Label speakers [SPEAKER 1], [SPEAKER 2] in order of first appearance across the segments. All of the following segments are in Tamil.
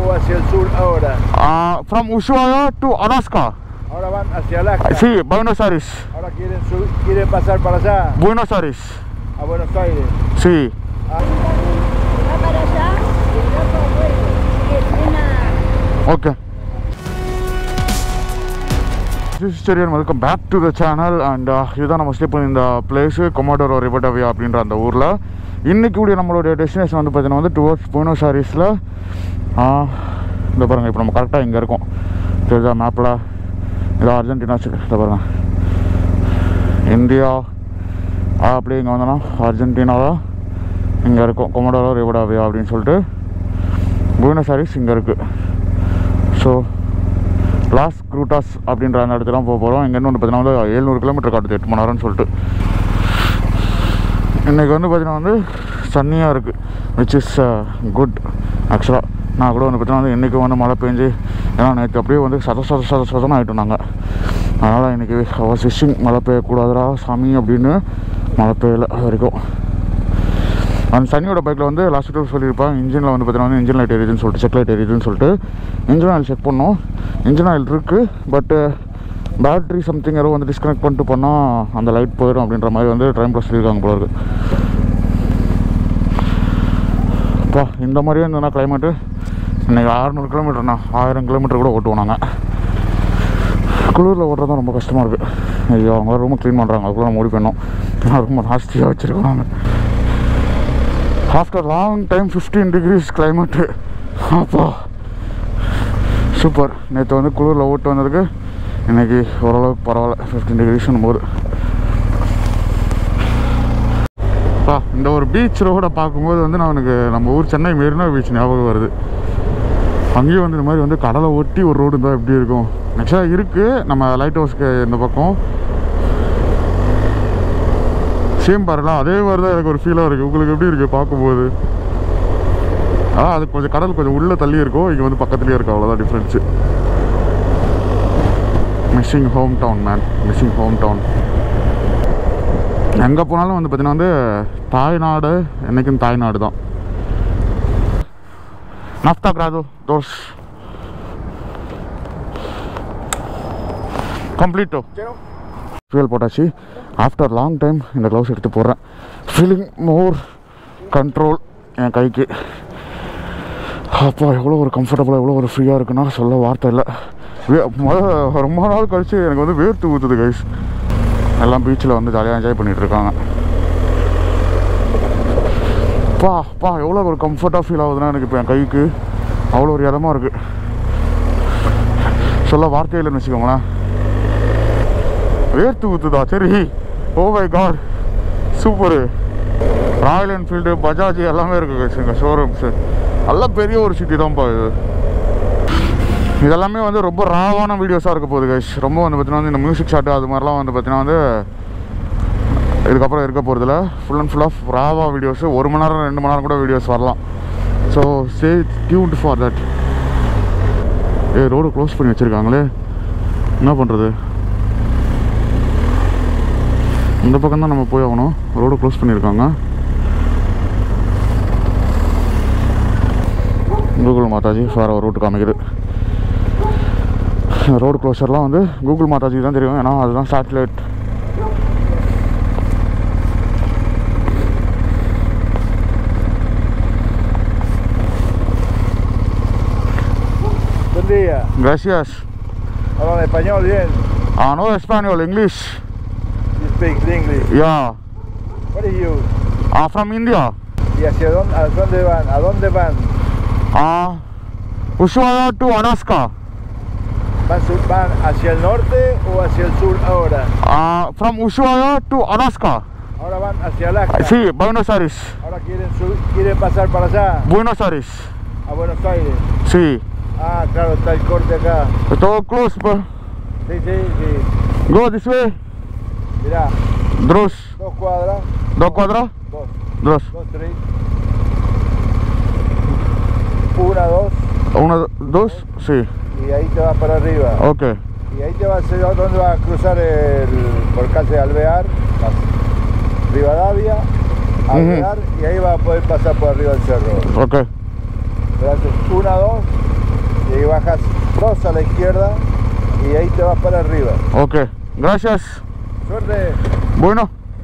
[SPEAKER 1] o hacia el sur ahora?
[SPEAKER 2] From Ushuaia to Alaska
[SPEAKER 1] Ahora van hacia Alaska.
[SPEAKER 2] சி Buenos Aires
[SPEAKER 1] Ahora quieren, subir- quieren pasar para allá,
[SPEAKER 2] Buenos Aires
[SPEAKER 1] a Buenos Aires.
[SPEAKER 2] சி
[SPEAKER 1] Ah,
[SPEAKER 3] Va para allá y el otro vuelve. Que frena
[SPEAKER 2] okay historian welcome back to the channel and இதுதான் நம்ம ஸ்டே பண்ணியிருந்த பிளேஸு கொமாடோரோ ரிபட்டவியா அப்படின்ற அந்த ஊரில் இன்றைக்கி கூடிய நம்மளுடைய டெஸ்டினேஷன் வந்து பார்த்தீங்கன்னா வந்து டுவர்ட்ஸ் போனோஸ் ஆரிஸில் இந்த பாருங்கள் இப்போ நம்ம கரெக்டாக இங்கே இருக்கோம் தெரியுதா மேப்பில் இது அர்ஜென்டினா இந்த பாருங்கள் இந்தியா அப்படியே இங்கே வந்தோன்னா அர்ஜென்டினாவில் இங்கே இருக்கும் கொமடோரோ ரிவடாவியா அப்படின்னு சொல்லிட்டு புவனஸ் ஆரிஸ் இங்கே இருக்குது ஸோ லாஸ் க்ரூட்டாஸ் அப்படின்ற அந்த இடத்துல போக போகிறோம் இங்கேருந்து வந்து பார்த்தீங்கன்னா வந்து எழுநூறு கிலோமீட்டர் காட்டுது எட்டு மணி நேரம்னு சொல்லிட்டு இன்றைக்கி வந்து பார்த்தீங்கன்னா வந்து சன்னியாக இருக்குது விச் இஸ் குட் ஆக்சுவலாக நான் கூட வந்து பார்த்தீங்கன்னா வந்து இன்றைக்கி வந்து மழை பெஞ்சு ஏன்னா நேற்று அப்படியே வந்து சத சத சத சதம் ஆகிட்டோம் நாங்கள் அதனால் இன்றைக்கி அவள் ஃபிஷ்ஷிங் மழை பெய்யக்கூடாதுடா சாமி அப்படின்னு மழை பெய்யலை அது வரைக்கும் அந்த சனியோட பைக்கில் வந்து லாஸ்ட் டூர் சொல்லியிருப்பாங்க இன்ஜினில் வந்து பார்த்தீங்கன்னா வந்து இன்ஜின் லைட் எரியுதுன்னு சொல்லிட்டு செக் லைட் எரியுதுன்னு சொல்லிட்டு இன்ஜின் ஆயில் செக் பண்ணோம் இன்ஜின் ஆயில் இருக்குது பட்டு பேட்ரி சம்திங் யாரோ வந்து டிஸ்கனெக்ட் பண்ணிட்டு பண்ணால் அந்த லைட் போயிடும் அப்படின்ற மாதிரி வந்து ட்ரைம் சொல்லியிருக்காங்க போல இருக்கு அப்பா இந்த மாதிரியே இருந்ததுன்னா கிளைமேட்டு இன்றைக்கி அறநூறு கிலோமீட்டர்ண்ணா ஆயிரம் கிலோமீட்டர் கூட ஓட்டுவோம் நாங்கள் குளிரில் ஓட்டுறது தான் ரொம்ப கஷ்டமாக இருக்குது ஐயோ அவங்க ரொம்ப க்ளீன் பண்ணுறாங்க அதுக்குள்ளே நம்ம ஓடி போயிடணும் ஏன்னா ரொம்ப நாஸ்தியாக வச்சுருக்காங்க after long time fifteen degrees climate அப்பா சூப்பர் நேற்று வந்து குளிரில் ஓட்டு வந்ததுக்கு இன்னைக்கு ஓரளவுக்கு பரவாயில்ல ஃபிஃப்டீன் டிகிரிஸ்னும் போது பா இந்த ஒரு பீச் ரோட பார்க்கும்போது வந்து நான் எனக்கு நம்ம ஊர் சென்னை மெரினா பீச் ஞாபகம் வருது அங்கேயும் வந்து இந்த மாதிரி வந்து கடலை ஒட்டி ஒரு ரோடு இருந்தால் எப்படி இருக்கும் நெக்ஸ்டாக இருக்குது நம்ம லைட் ஹவுஸ்க்கு இந்த பக்கம் சேம் பாருங்களா அதே மாதிரி தான் எனக்கு ஒரு ஃபீலாக இருக்குது உங்களுக்கு எப்படி இருக்குது பார்க்கும்போது ஆ அது கொஞ்சம் கடல் கொஞ்சம் உள்ளே தள்ளி இருக்கும் இங்கே வந்து பக்கத்துலேயே இருக்கும் அவ்வளோதான் difference missing home town man missing home town எங்கே போனாலும் வந்து பார்த்தீங்கன்னா வந்து தாய்நாடு என்றைக்கும் தாய்நாடு தான் நஃப்தா கிராதோ தோஸ் கம்ப்ளீட்டோ
[SPEAKER 1] Chero.
[SPEAKER 2] ஃபியூல் போட்டாச்சு ஆஃப்டர் லாங் டைம் இந்த க்ளவுஸ் எடுத்து போடுறேன் ஃபீலிங் மோர் கண்ட்ரோல் என் கைக்கு அப்பா எவ்வளோ ஒரு கம்ஃபர்டபுளாக எவ்வளோ ஒரு ஃப்ரீயாக இருக்குன்னா சொல்ல வார்த்தை இல்லை வே முத ரொம்ப நாள் கழிச்சு எனக்கு வந்து வேர்த்து ஊற்றுது கைஸ் எல்லாம் பீச்சில் வந்து ஜாலியாக என்ஜாய் பண்ணிகிட்டு இருக்காங்க பா பா எவ்வளோ ஒரு கம்ஃபர்ட்டாக ஃபீல் ஆகுதுன்னா எனக்கு இப்போ என் கைக்கு அவ்வளோ ஒரு இதமாக இருக்குது சொல்ல வார்த்தையே இல்லைன்னு வச்சுக்கோங்களேன் வேர்த்து ஊத்துதா சரி oh my god super Royal Enfield Bajaj எல்லாமே இருக்குது guys இங்கே ஷோரூம்ஸு நல்ல பெரிய ஒரு சிட்டி தான்ப்பா இது இதெல்லாமே வந்து ரொம்ப ராவான வீடியோஸாக இருக்க போகுது கைஸ் ரொம்ப வந்து பார்த்தீங்கன்னா வந்து இந்த மியூசிக் ஷாட்டு அது மாதிரிலாம் வந்து பார்த்தீங்கன்னா வந்து இதுக்கப்புறம் இருக்க போகிறதுல ஃபுல் அண்ட் ஃபுல் ஆஃப் ராவா வீடியோஸு ஒரு மணி நேரம் ரெண்டு மணி நேரம் கூட வீடியோஸ் வரலாம் so stay tuned for that ஏ ரோடு க்ளோஸ் பண்ணி வச்சுருக்காங்களே என்ன பண்ணுறது இந்த பக்கம் தான் நம்ம போய் ஆகணும் ரோடு க்ளோஸ் பண்ணியிருக்காங்க கூகுள் மாதாஜி வேறு ஒரு ரூட்டு காமிக்குது ரோடு க்ளோஸர்லாம் வந்து கூகுள் மாதாஜி தான் தெரியும் ஏன்னா அதுதான் சேட்டலைட்
[SPEAKER 1] Buen día.
[SPEAKER 2] கிராசியாஸ்
[SPEAKER 1] Hablan español bien.
[SPEAKER 2] Ah no எஸ்பானியோல் English
[SPEAKER 1] You speak English.
[SPEAKER 2] Yeah
[SPEAKER 1] What is you?
[SPEAKER 2] Ah from India
[SPEAKER 1] ¿Y hacia dónde, a dónde van? ¿A dónde van?
[SPEAKER 2] Ah Ushuaia to Alaska
[SPEAKER 1] ¿Van, sur- van hacia el norte o hacia el sur ahora?
[SPEAKER 2] From Ushuaia to Alaska
[SPEAKER 1] Ahora van hacia Alaska.
[SPEAKER 2] சி Buenos Aires
[SPEAKER 1] Ahora quieren, subir- quieren pasar para allá,
[SPEAKER 2] Buenos Aires
[SPEAKER 1] a Buenos Aires.
[SPEAKER 2] Sí,
[SPEAKER 1] Ah, claro, está el corte acá.
[SPEAKER 2] todo close, bro.
[SPEAKER 1] Sí, sí, sí.
[SPEAKER 2] Go this way.
[SPEAKER 1] Mirá,
[SPEAKER 2] Dos,
[SPEAKER 1] dos cuadras.
[SPEAKER 2] dos cuadras,
[SPEAKER 1] Dos,
[SPEAKER 2] dos.
[SPEAKER 1] dos, tres. Una, dos.
[SPEAKER 2] Uno, dos, sí.
[SPEAKER 1] Y ahí te vas para arriba.
[SPEAKER 2] Ok.
[SPEAKER 1] Y ahí te vas a dónde vas a cruzar el, por calle Alvear, vas Rivadavia, Alvear, y ahí vas a poder pasar por arriba del cerro.
[SPEAKER 2] Ok.
[SPEAKER 1] Pero haces una, dos, dos a la izquierda y ahí te vas para arriba.
[SPEAKER 2] Okay கிராஷியஸ்
[SPEAKER 1] Suerte.
[SPEAKER 2] bueno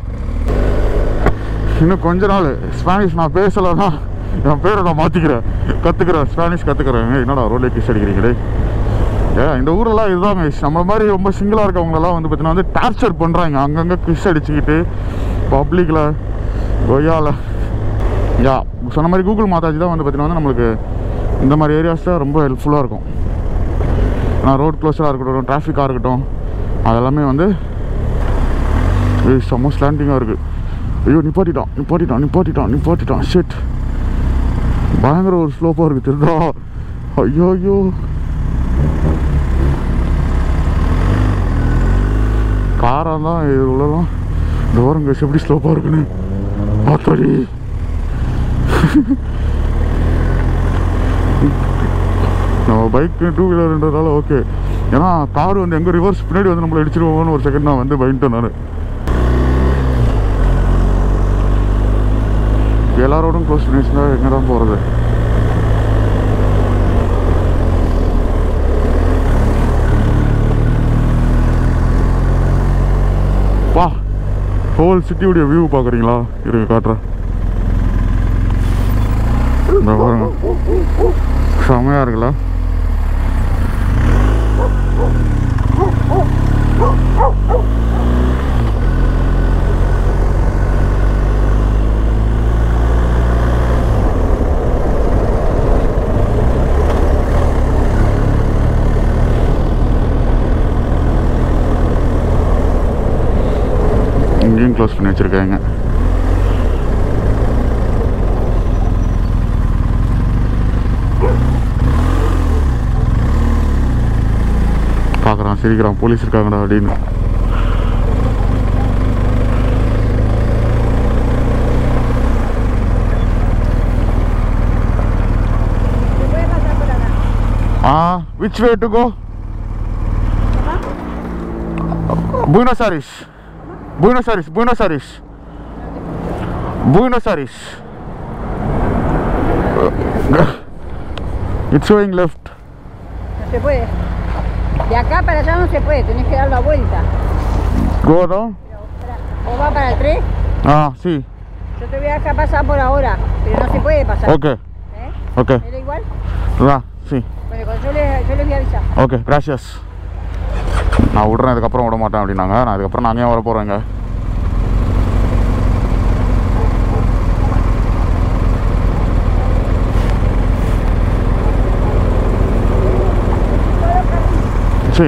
[SPEAKER 2] இன்னும் கொஞ்ச நாள் ஸ்பானிஷ் நான் பேசலைன்னா என் பேரை நான் மாற்றிக்கிறேன் கற்றுக்கிறேன் ஸ்பானிஷ் கற்றுக்கிறேன் என்னடா ரோலே கிஸ் அடிக்கிறீங்களே ஏன் இந்த ஊரெல்லாம் இதுதான் guys. நம்ம மாதிரி ரொம்ப சிங்கிளாக இருக்கவங்களெல்லாம் வந்து பார்த்தீங்கன்னா வந்து டார்ச்சர் பண்ணுறாங்க அங்கங்கே கிஸ் அடிச்சுக்கிட்டு பப்ளிக்கில் கொய்யாவில் யா சொன்ன மாதிரி கூகுள் மாதாஜி தான் வந்து பார்த்தீங்கன்னா வந்து நம்மளுக்கு இந்த மாதிரி ஏரியாஸ் தான் ரொம்ப ஹெல்ப்ஃபுல்லாக இருக்கும் ஆனால் ரோட் க்ளோஸராக இருக்கட்டும் டிராஃபிக்காக இருக்கட்டும் அதெல்லாமே வந்து ஏய் செம்ம ஸ்லாண்டிங்காக இருக்குது ஐயோ நிப்பாட்டிட்டான் நிப்பாட்டிட்டான் நிப்பாட்டிட்டான் நிப்பாட்டிட்டான் ஷெட் பயங்கர ஒரு ஸ்லோப்பாக இருக்குது தெரியுதா ஐயோ ஐயோ காராக தான் இது உள்ளலாம் இந்த ஓரங்க எப்படி ஸ்லோப்பாக இருக்குன்னு ஆத்தாடி நம்ம பைக்கு டூ வீலர்ன்றதால ஓகே ஏன்னா கார் வந்து எங்கே ரிவர்ஸ் பின்னாடி வந்து நம்மளை அடிச்சிருவோம்னு ஒரு செகண்ட் நான் வந்து பயந்துட்டேன் நான் எல்லாரோடும் க்ளோஸ் பண்ணிச்சுன்னா எங்கே தான் போகிறது வா ஹோல் சிட்டியுடைய வியூ பார்க்குறீங்களா இருங்க காட்டுறேன் இந்த பாருங்க செமையாக இருக்குல்ல இங்கேயும் க்ளோஸ் பண்ணி வச்சுருக்காங்க பார்க்குறான் சிரிக்கிறான் போலீஸ் இருக்காங்கடா அப்படின்னு
[SPEAKER 3] Se puede pasar por acá.
[SPEAKER 2] Ah which way to go Buenos Aires. Buenos Aires, Buenos Aires. Buenos Aires. It's showing left.
[SPEAKER 3] No se puede. De acá para allá no se puede, tenés que dar la vuelta.
[SPEAKER 2] Go down.
[SPEAKER 3] ¿Vos vas para el 3?
[SPEAKER 2] Ah, sí.
[SPEAKER 3] Yo te voy a dejar pasar por ahora, pero no se puede pasar.
[SPEAKER 2] Okay,
[SPEAKER 3] ¿Eh?
[SPEAKER 2] okay.
[SPEAKER 3] ¿Era igual?
[SPEAKER 2] Ah, sí.
[SPEAKER 3] Bueno, cuando yo les, yo les voy a avisar.
[SPEAKER 2] Okay கிராஷியஸ் நான் விட்றேன் இதுக்கப்புறம் விட மாட்டேன் அப்படின்னாங்க நான் இதுக்கப்புறம் நானே வர போகிறேங்க Sí,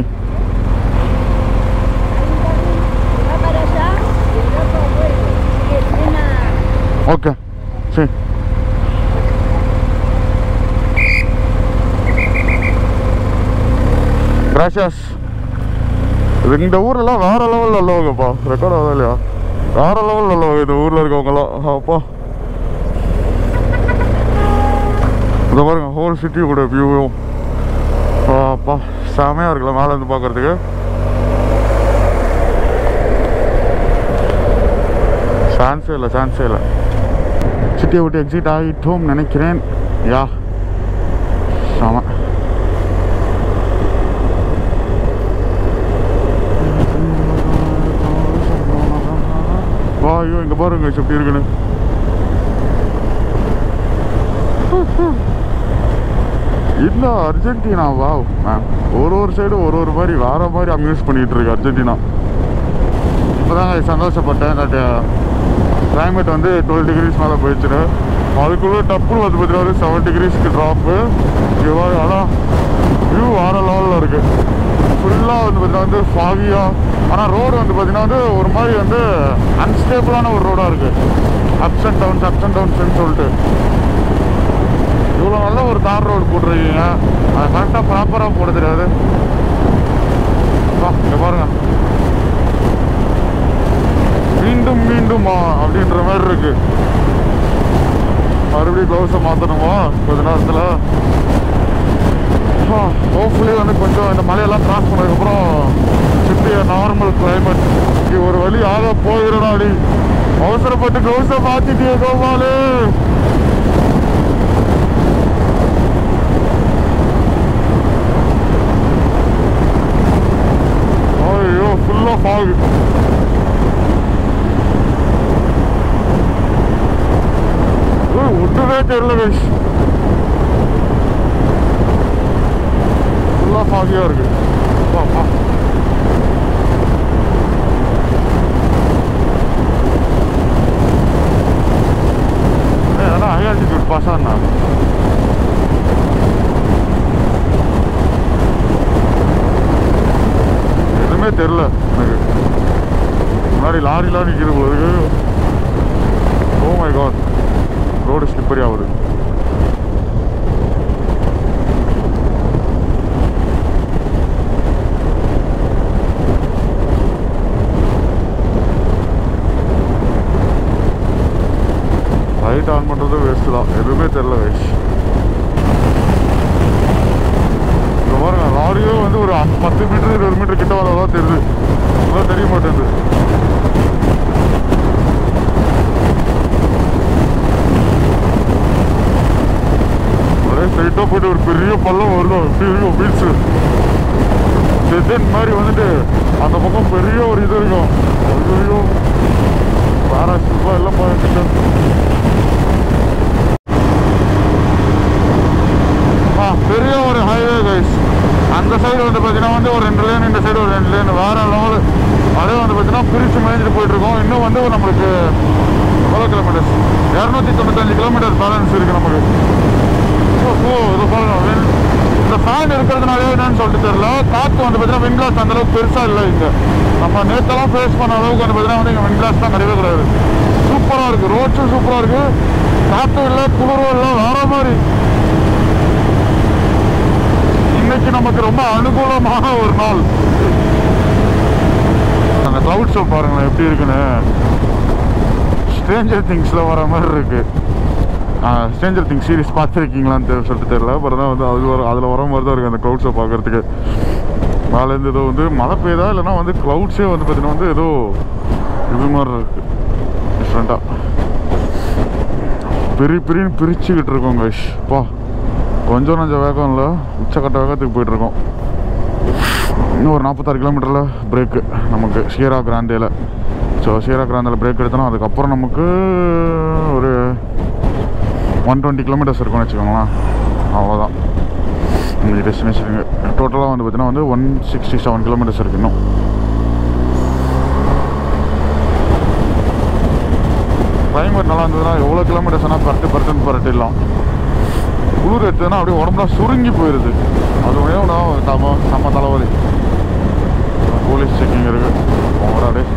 [SPEAKER 3] Va para allá y el otro vuelve. Que frena.
[SPEAKER 2] Okay sí. கிராஷியஸ் இது இந்த ஊர்லலாம் வேற லெவலில் உள்ளவங்கப்பா ரெக்கார்ட் ஆகுதா இல்லையா வேற லெவலில் உள்ளவங்க இந்த ஊரில் இருக்கவங்கலாம் அப்பா இந்த பாருங்க ஹோல் சிட்டியோட வியூவும் அப்பா செமையாக இருக்குல்ல மேலே இருந்து பார்க்கறதுக்கு சான்ஸே இல்லை சான்ஸே இல்லை சிட்டியை விட்டு எக்ஸிட் ஆகிட்டோம் நினைக்கிறேன் யா செம வா ஐயோ இங்கே பாருங்க எப்படி இருக்குன்னு இல்லை அர்ஜென்டினா வா மேம் ஒரு ஒரு சைடு ஒரு ஒரு மாதிரி வேற மாதிரி அம்யூஸ் பண்ணிட்டு இருக்கு அர்ஜென்டினா இப்போதாங்க சந்தோஷப்பட்டேன் தட் கிளைமேட் வந்து டுவெல் டிகிரிஸ் மேலே போயிடுச்சுன்னு அதுக்குள்ளே டப்புன்னு வந்து பார்த்தீங்கன்னா செவன் டிகிரிஸ்க்கு ட்ராப்பு இவ்வளோ ஆனால் வியூ வேறு லெவலில் இருக்குது ஃபுல்லாக வந்து பார்த்தீங்கன்னா வந்து ஃபாகியாக ஆனால் ரோடு வந்து பார்த்தீங்கன்னா வந்து ஒரு மாதிரி வந்து அன்ஸ்டேபிளான ஒரு ரோடாக இருக்குது ups and downs ups and டவுன்ஸ்னு சொல்லிட்டு இவ்வளோ நல்ல ஒரு தார் ரோடு போட்டிருக்கீங்க அது கரெக்டாக ப்ராப்பராக போட தெரியாது வா இங்கே பாருங்க மீண்டும் மீண்டுமா அப்படின்ற மாதிரி இருக்கு மறுபடியும் க்ளவுஸை மாற்றணுமா கொஞ்ச நேரத்தில் ஹோப்ஃபுல்லி வந்து கொஞ்சம் இந்த மலையெல்லாம் கிராஸ் பண்ணதுக்கப்புறம் சுற்றி நார்மல் கிளைமேட் இங்கே ஒரு வழி ஆக போயிடடா அடி அவசரப்பட்டு க்ளவுஸை மாற்றிட்டியே கோபாலு தெரியல கைஸ் ஃபுல்லாக ஃபாகியாக இருக்கு அப்பா, அப்பா. ஏய், அதான் ஹை ஆல்டிடியூட் பாஸ் ஆனா எதுவுமே தெரில எனக்கு முன்னாடி லாரிலாம் நிற்கிது போது oh my god road slippery ஆகுது லைட் ஆன் பண்ணுறது வேஸ்ட் தான் எதுவுமே தெரில வேஸ்ட் இந்த பாருங்க லாரியே வந்து ஒரு அ- பத்து மீட்டர் இருபது மீட்டர் கிட்ட வரதான் தெரியுது அதெல்லாம் தெரிய மாட்டேங்குது ஒரே ஸ்ட்ரைட்டாக போயிட்டு ஒரு பெரிய பள்ளம் வருது பெரிய பீச்சு டெசன் மாதிரி வந்துட்டு அந்த பக்கம் பெரிய ஒரு இது இருக்கும் ஐயோ பாராசூப்பா எல்லாம் போயிட்டு ஆ பெரிய ஒரு ஹைவே கைஸ் அந்த சைடு வந்து பார்த்தீங்கன்னா வந்து ஒரு ரெண்டு லேன் இந்த சைடு ஒரு ரெண்டு லேன் வேற லெவல் அதே வந்து பார்த்தீங்கன்னா பிரித்து மேய்ஞ்சிட்டு போயிட்டு இருக்கோம் இன்னும் வந்து நம்மளுக்கு எவ்வளோ கிலோமீட்டர்ஸ் இரநூத்தி தொண்ணூத்தஞ்சு கிலோமீட்டர் பேலன்ஸ் இருக்கு நமக்கு ஓ ஓ இது பாருங்க wind- இந்த ஃபேன் இருக்கிறதுனாலே என்னன்னு சொல்லிட்டு தெரியல காற்று வந்து பார்த்தீங்கன்னா விண்ட்லாஸ் அந்த அளவுக்கு பெருசாக இல்லை இங்கே நம்ம நேற்றெல்லாம் ஃபேஸ் பண்ண அளவுக்கு வந்து பார்த்தீங்கன்னா வந்து இங்கே விண்ட்லாஸ் தான் கிடையவே கிடையாது சூப்பராக இருக்குது ரோட்ஸும் சூப்பராக இருக்குது காற்றும் இல்லை குளிரும் இல்லை வேற மாதிரி இன்னைக்கு நமக்கு ரொம்ப அனுகூலமான ஒரு நாள் அந்த கிளவுட் ஷோ பாருங்களேன் எப்படி இருக்குன்னு ஸ்ட்ரேஞ்சர் திங்ஸில் வர மாதிரி இருக்கு ஸ்ட்ரேஞ்சர் திங்ஸ் சீரிஸ் பார்த்துருக்கீங்களான்னு தெரி- சொல்லிட்டு தெரியல பட் தான் வந்து அது வர அதில் வர மாதிரி தான் இருக்குது அந்த க்ளவுட் ஷோ பார்க்குறதுக்கு மேலேருந்து ஏதோ வந்து மழை பெய்யுதா இல்லைன்னா வந்து க்ளவுட்ஸே வந்து பார்த்தீங்கன்னா வந்து ஏதோ இது மாதிரி இருக்கு டிஃப்ரெண்ட்டாக பெரிய பெரிய பிரிச்சுக்கிட்டு இருக்கோம் கைஷ் பா கொஞ்சம் நஞ்சம் வேகம் இல்லை உச்சக்கட்ட வேகத்துக்கு போயிட்டுருக்கோம் இன்னும் ஒரு நாற்பத்தாறு கிலோமீட்டரில் பிரேக்கு நமக்கு ஷியரா கிராண்டேல ஸோ ஷியரா கிராண்டில் பிரேக் எடுத்தோன்னா அதுக்கப்புறம் நமக்கு ஒரு ஒன் டுவெண்ட்டி கிலோமீட்டர்ஸ் இருக்கும்னு வச்சுக்கோங்களேன் அவ்வளோதான் இந்த டெஸ்டினேஷனுக்கு டோட்டலாக வந்து பார்த்தீங்கன்னா வந்து ஒன் சிக்ஸ்டி செவன் கிலோமீட்டர்ஸ் இருக்கு இன்னும் கிளைமேட் நல்லா இருந்ததுன்னா எவ்வளோ கிலோமீட்டர்ஸ் ஆனால் பரட்டு பரட்டுன்னு பரட்டிடலாம் குளிர் எடுத்ததுன்னா அப்படியே உடம்புலாம் சுருங்கி போயிடுது அது ஒன்றே ஒன்று நம்ம நம்ம தலைவலி போலீஸ் செக்கிங் இருக்கு போங்கடா டே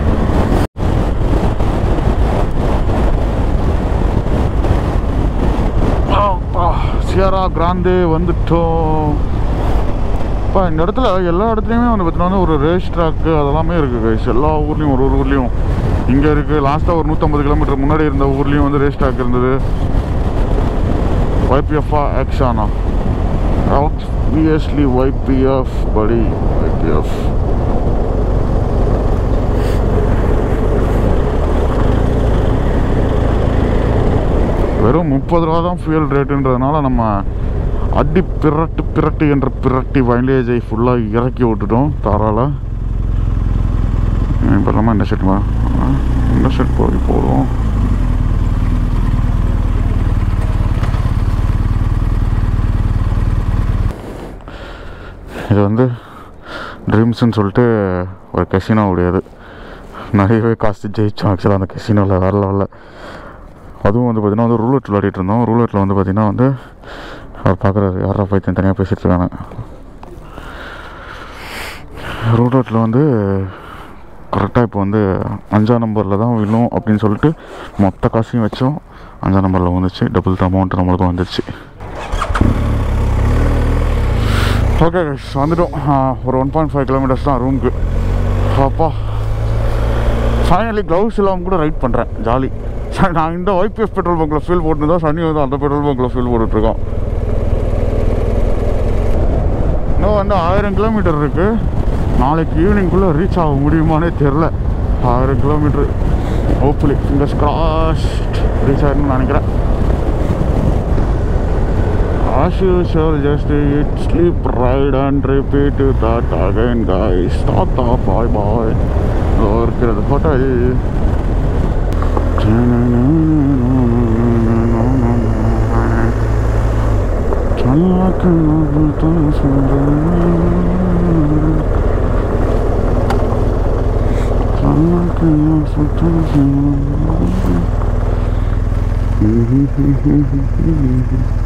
[SPEAKER 2] சியரா கிராண்டே வந்துட்டோம் இப்போ இந்த இடத்துல எல்லா இடத்துலையுமே வந்து பார்த்தீங்கன்னா ஒரு ரேஸ் ட்ராக்கு அதெல்லாமே இருக்குது கைஸ் எல்லா ஊர்லேயும் ஒரு ஒரு ஊர்லேயும் இங்கே இருக்குது லாஸ்ட்டாக ஒரு நூற்றம்பது கிலோமீட்டர் முன்னாடி இருந்த ஊர்லேயும் வந்து ரேஸ் ட்ராக் இருந்தது YPF-ஆ ஆக்ஷானா ஆப்வியஸ்லி YPF படி YPF வெறும் முப்பது ரூபா தான் ஃபியூல் ரேட்டுன்றதுனால நம்ம அடி பிரட்டு பிரட்டு என்ற பிரட்டி மைலேஜை ஃபுல்லாக இறக்கி விட்டுட்டோம் தாராள இப்போ நம்ம இந்த செட் இந்த செட் போய் போடுவோம் இது வந்து ட்ரீம்ஸ்னு சொல்லிட்டு ஒரு கெசினோ உடையது நிறையவே காசு ஜெயிச்சோம் ஆக்சுவலாக அந்த கெசினோவில் வேற லெவலில் அதுவும் வந்து பார்த்திங்கன்னா வந்து ரூலெட் விளையாடிட்டு இருந்தோம் ரூலெட்டில் வந்து பார்த்திங்கன்னா வந்து அவர் பார்க்குறாரு யாரா பைத்தியம் தனியாக பேசிட்டு இருக்காங்க ரூலெட்டில் வந்து கரெக்டாக இப்போ வந்து அஞ்சாம் நம்பரில் தான் விழும் அப்படின்னு சொல்லிட்டு மொத்த காசையும் வச்சோம் அஞ்சாம் நம்பரில் வந்துச்சு டபுள் அமௌண்ட் நம்மளுக்கும் வந்துருச்சு ஓகே வந்துட்டோம் ஆ, ஒரு ஒன் பாயிண்ட் ஃபைவ் கிலோமீட்டர்ஸ் தான் ரூமுக்கு அப்பா ஃபைனலி க்ளவுஸ் இல்லாமல் கூட ரைட் பண்ணுறேன் ஜாலி சரி நான் இந்த ஒய்பிஎஃப் பெட்ரோல் பங்க்கில் ஃபில் போட்டு தான் சனி வந்து அந்த பெட்ரோல் பங்க்கில் ஃபில் போட்டுட்ருக்கோம் இன்னும் வந்து ஆயிரம் கிலோமீட்டர் இருக்குது நாளைக்கு ஈவினிங்குள்ளே ரீச் ஆக முடியுமானே தெரில ஆயிரம் kilometre hopefully fingers crossed reach ஆகிடணும்னு நினைக்கிறேன் As usual, just eat, sleep, ride and repeat that again, guys. Tata, bye bye. இருக்கிறது ஹோட்டல் Mm-hmm.